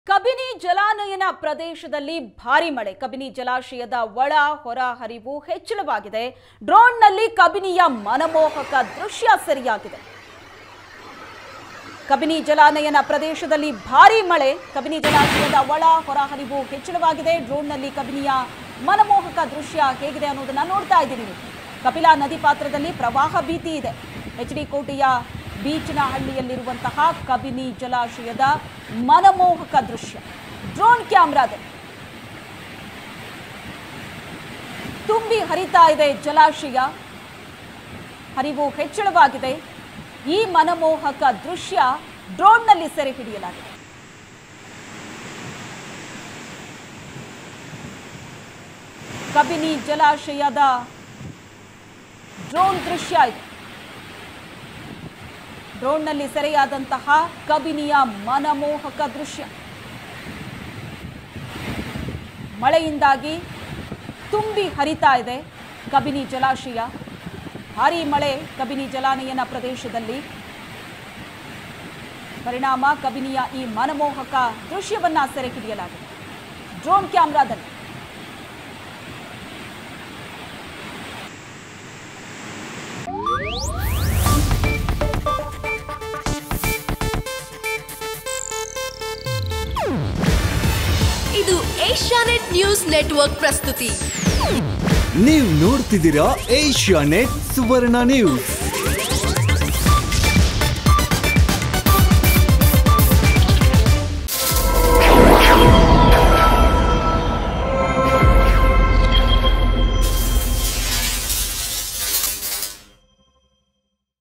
ಕಬಿನಿ ಜಲಾನಯನ ಪ್ರದೇಶದಲ್ಲಿ ಭಾರಿ ಮಳೆ ಕಬಿನಿ ಜಲಾಶಯದ ಒಳ ಹೊರ ಹರಿವು ಹೆಚ್ಚಳವಾಗಿದೆ ಡ್ರೋನ್ನಲ್ಲಿ ಕಬಿನಿಯ ಮನಮೋಹಕ ದೃಶ್ಯ ಸೆರೆಯಾಗಿದೆ ಕಬಿನಿ ಜಲಾನಯನ ಪ್ರದೇಶದಲ್ಲಿ ಭಾರಿ ಮಳೆ ಕಬಿನಿ ಜಲಾಶಯದ ಒಳ ಹೊರ ಹರಿವು ಹೆಚ್ಚಳವಾಗಿದೆ ಡ್ರೋನ್ನಲ್ಲಿ ಕಬಿನಿಯ ಮನಮೋಹಕ ದೃಶ್ಯ ಹೇಗಿದೆ ಅನ್ನೋದನ್ನ ನೋಡ್ತಾ ಇದ್ದೀರಿ ನೀವು ಕಪಿಲಾ ನದಿ ಪಾತ್ರದಲ್ಲಿ ಪ್ರವಾಹ ಭೀತಿ ಇದೆ ಎಚ್ ಡಿ ಕೋಟೆಯ ಬೀಚ್ನ ಹಳ್ಳಿಯಲ್ಲಿರುವಂತಹ ಕಬಿನಿ ಜಲಾಶಯದ ಮನಮೋಹಕ ದೃಶ್ಯ ಡ್ರೋನ್ ಕ್ಯಾಮ್ರಾದಲ್ಲಿ ತುಂಬಿ ಹರಿತಾ ಇದೆ ಜಲಾಶಯ ಹರಿವು ಹೆಚ್ಚಳವಾಗಿದೆ ಈ ಮನಮೋಹಕ ದೃಶ್ಯ ಡ್ರೋನ್ನಲ್ಲಿ ಸೆರೆ ಹಿಡಿಯಲಾಗಿದೆ ಕಬಿನಿ ಜಲಾಶಯದ ಡ್ರೋನ್ ದೃಶ್ಯ ಇದು ಡ್ರೋನ್ನಲ್ಲಿ ಸೆರೆಯಾದಂತಹ ಕಬಿನಿಯ ಮನಮೋಹಕ ದೃಶ್ಯ ಮಳೆಯಿಂದಾಗಿ ತುಂಬಿ ಹರಿತಾ ಇದೆ ಕಬಿನಿ ಜಲಾಶಯ ಭಾರೀ ಮಳೆ ಕಬಿನಿ ಜಲಾನಯನ ಪ್ರದೇಶದಲ್ಲಿ ಪರಿಣಾಮ ಕಬಿನಿಯ ಈ ಮನಮೋಹಕ ದೃಶ್ಯವನ್ನ ಸೆರೆ ಹಿಡಿಯಲಾಗಿದೆ ಡ್ರೋನ್ ಕ್ಯಾಮ್ರಾದಲ್ಲಿ ಇದು ಏಷ್ಯಾನೆಟ್ ನ್ಯೂಸ್ ನೆಟ್ವರ್ಕ್ ಪ್ರಸ್ತುತಿ ನೀವು ನೋಡ್ತಿದ್ದೀರಾ ಏಷ್ಯಾ ನೆಟ್ ಸುವರ್ಣ ನ್ಯೂಸ್